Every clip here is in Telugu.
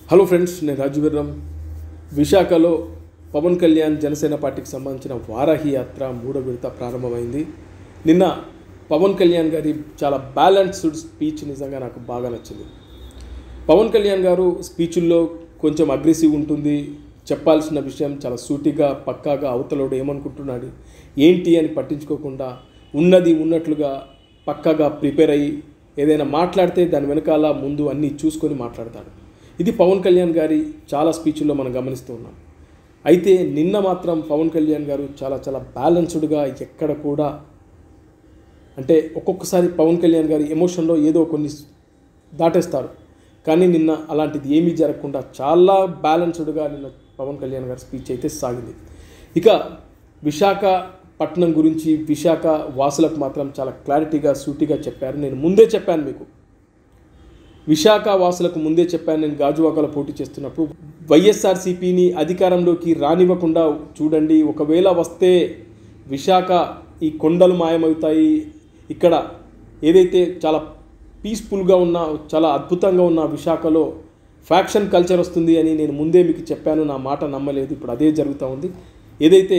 హలో ఫ్రెండ్స్ నేను రాజు వీర్రం విశాఖలో పవన్ కళ్యాణ్ జనసేన పార్టీకి సంబంధించిన వారాహి యాత్ర మూడో విడత ప్రారంభమైంది నిన్న పవన్ కళ్యాణ్ గారి చాలా బ్యాలెన్స్డ్ స్పీచ్ నిజంగా నాకు బాగా నచ్చింది పవన్ కళ్యాణ్ గారు స్పీచుల్లో కొంచెం అగ్రెసివ్ ఉంటుంది చెప్పాల్సిన విషయం చాలా సూటిగా పక్కాగా అవతలోడు ఏమనుకుంటున్నాడు ఏంటి అని పట్టించుకోకుండా ఉన్నది ఉన్నట్లుగా పక్కాగా ప్రిపేర్ అయ్యి ఏదైనా మాట్లాడితే దాని వెనకాల ముందు అన్నీ చూసుకొని మాట్లాడతాడు ఇది పవన్ కళ్యాణ్ గారి చాలా స్పీచ్ల్లో మనం గమనిస్తూ ఉన్నాం అయితే నిన్న మాత్రం పవన్ కళ్యాణ్ గారు చాలా చాలా బ్యాలెన్స్డ్గా ఎక్కడ కూడా అంటే ఒక్కొక్కసారి పవన్ కళ్యాణ్ గారి ఎమోషన్లో ఏదో కొన్ని దాటేస్తారు కానీ నిన్న అలాంటిది ఏమీ జరగకుండా చాలా బ్యాలెన్స్డ్గా నిన్న పవన్ కళ్యాణ్ గారి స్పీచ్ అయితే సాగింది ఇక విశాఖపట్నం గురించి విశాఖ వాసులకు మాత్రం చాలా క్లారిటీగా సూటిగా చెప్పారు నేను ముందే చెప్పాను మీకు విశాఖ వాసులకు ముందే చెప్పాను నేను గాజువాకలో పోటీ చేస్తున్నప్పుడు వైఎస్ఆర్సీపీని అధికారంలోకి రానివ్వకుండా చూడండి ఒకవేళ వస్తే విశాఖ ఈ కొండలు మాయమవుతాయి ఇక్కడ ఏదైతే చాలా పీస్ఫుల్గా ఉన్న చాలా అద్భుతంగా ఉన్న విశాఖలో ఫ్యాక్షన్ కల్చర్ వస్తుంది అని నేను ముందే మీకు చెప్పాను నా మాట నమ్మలేదు ఇప్పుడు అదే జరుగుతూ ఉంది ఏదైతే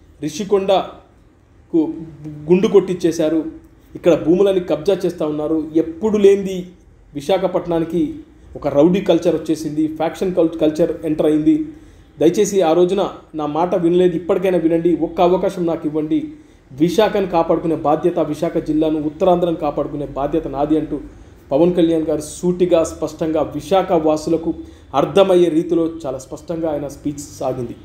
రిషికొండకు గుండు కొట్టించేశారు ఇక్కడ భూములని కబ్జా చేస్తూ ఉన్నారు ఎప్పుడు లేనిది విశాఖపట్నానికి ఒక రౌడీ కల్చర్ వచ్చేసింది ఫ్యాక్షన్ కల్ కల్చర్ ఎంటర్ అయింది దయచేసి ఆ రోజున నా మాట వినలేదు ఇప్పటికైనా వినండి ఒక్క అవకాశం నాకు ఇవ్వండి విశాఖను కాపాడుకునే బాధ్యత విశాఖ జిల్లాను ఉత్తరాంధ్రం కాపాడుకునే బాధ్యత నాది అంటూ పవన్ కళ్యాణ్ గారు సూటిగా స్పష్టంగా విశాఖ వాసులకు అర్థమయ్యే రీతిలో చాలా స్పష్టంగా ఆయన స్పీచ్ సాగింది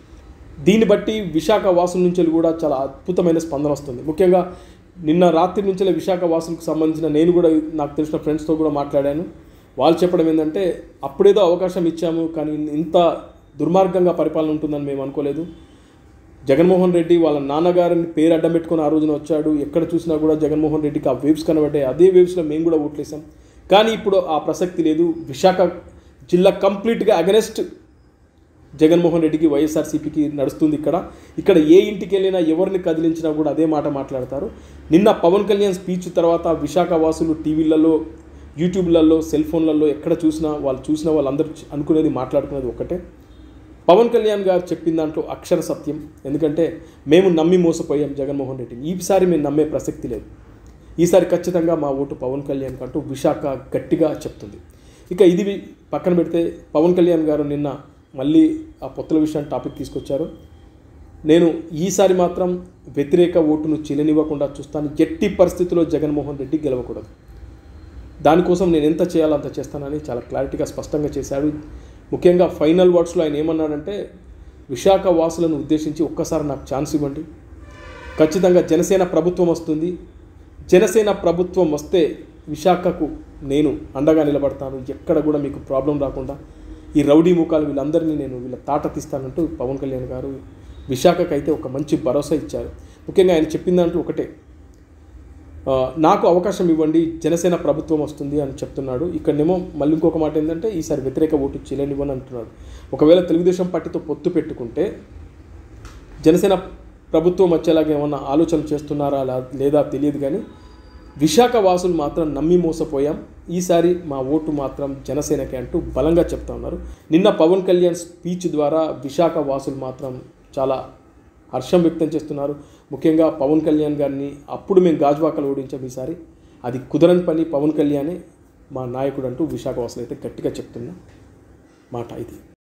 దీన్ని బట్టి విశాఖ వాసుల నుంచి కూడా చాలా అద్భుతమైన స్పందన వస్తుంది ముఖ్యంగా నిన్న రాత్రి నుంచే విశాఖ వాసులకు సంబంధించిన నేను కూడా నాకు తెలిసిన ఫ్రెండ్స్తో కూడా మాట్లాడాను వాళ్ళు చెప్పడం ఏంటంటే అప్పుడేదో అవకాశం ఇచ్చాము కానీ ఇంత దుర్మార్గంగా పరిపాలన ఉంటుందని మేము అనుకోలేదు జగన్మోహన్ రెడ్డి వాళ్ళ నాన్నగారిని పేరు అడ్డం పెట్టుకొని ఆ రోజున వచ్చాడు ఎక్కడ చూసినా కూడా జగన్మోహన్ రెడ్డికి ఆ వేవ్స్ కనబడ్డాయి అదే వేవ్స్లో మేము కూడా ఓట్లేసాం కానీ ఇప్పుడు ఆ ప్రసక్తి లేదు విశాఖ జిల్లా కంప్లీట్గా అగనెస్ట్ జగన్మోహన్ రెడ్డికి వైఎస్ఆర్సీపీకి నడుస్తుంది ఇక్కడ ఇక్కడ ఏ ఇంటికి వెళ్ళినా ఎవరిని కదిలించినా కూడా అదే మాట మాట్లాడతారు నిన్న పవన్ కళ్యాణ్ స్పీచ్ తర్వాత విశాఖ వాసులు టీవీలలో యూట్యూబ్లలో సెల్ ఫోన్లలో ఎక్కడ చూసినా వాళ్ళు చూసిన వాళ్ళందరూ అనుకునేది మాట్లాడుకునేది ఒకటే పవన్ కళ్యాణ్ గారు చెప్పిన దాంట్లో అక్షర సత్యం ఎందుకంటే మేము నమ్మి మోసపోయాం జగన్మోహన్ రెడ్డిని ఈసారి మేము నమ్మే ప్రసక్తి లేదు ఈసారి ఖచ్చితంగా మా ఓటు పవన్ కళ్యాణ్ కంటూ విశాఖ గట్టిగా చెప్తుంది ఇక ఇది పక్కన పెడితే పవన్ కళ్యాణ్ గారు నిన్న మళ్ళీ ఆ పొత్తుల విషయాన్ని టాపిక్ తీసుకొచ్చారు నేను ఈసారి మాత్రం వ్యతిరేక ఓటును చిలనివ్వకుండా చూస్తాను ఎట్టి పరిస్థితుల్లో జగన్మోహన్ రెడ్డి గెలవకూడదు దానికోసం నేను ఎంత చేయాలో అంత చేస్తానని చాలా క్లారిటీగా స్పష్టంగా చేశాడు ముఖ్యంగా ఫైనల్ వర్డ్స్లో ఆయన ఏమన్నాడంటే విశాఖ వాసులను ఉద్దేశించి ఒక్కసారి నాకు ఛాన్స్ ఇవ్వండి ఖచ్చితంగా జనసేన ప్రభుత్వం వస్తుంది జనసేన ప్రభుత్వం వస్తే విశాఖకు నేను అండగా నిలబడతాను ఎక్కడ కూడా మీకు ప్రాబ్లం రాకుండా ఈ రౌడీ ముఖాలు వీళ్ళందరినీ నేను వీళ్ళ తాట తీస్తానంటూ పవన్ కళ్యాణ్ గారు విశాఖకు అయితే ఒక మంచి భరోసా ఇచ్చారు ముఖ్యంగా ఆయన చెప్పిన దాంట్లో ఒకటే నాకు అవకాశం ఇవ్వండి జనసేన ప్రభుత్వం వస్తుంది అని చెప్తున్నాడు ఇక్కడనేమో మళ్ళీ ఇంకొక మాట ఏంటంటే ఈసారి వ్యతిరేక ఓటు చేయలేనివ్వని అంటున్నాడు ఒకవేళ తెలుగుదేశం పార్టీతో పొత్తు పెట్టుకుంటే జనసేన ప్రభుత్వం వచ్చేలాగా ఏమన్నా ఆలోచన చేస్తున్నారా లేదా తెలియదు కానీ విశాఖ వాసులు మాత్రం నమ్మి మోసపోయాం ఈసారి మా ఓటు మాత్రం జనసేనకి అంటూ బలంగా చెప్తా ఉన్నారు నిన్న పవన్ కళ్యాణ్ స్పీచ్ ద్వారా విశాఖ వాసులు మాత్రం చాలా హర్షం వ్యక్తం చేస్తున్నారు ముఖ్యంగా పవన్ కళ్యాణ్ గారిని అప్పుడు మేము గాజువాకలు ఓడించాం ఈసారి అది కుదరని పని పవన్ కళ్యాణే మా నాయకుడు అంటూ విశాఖ వాసులు అయితే గట్టిగా చెప్తున్న మాట ఇది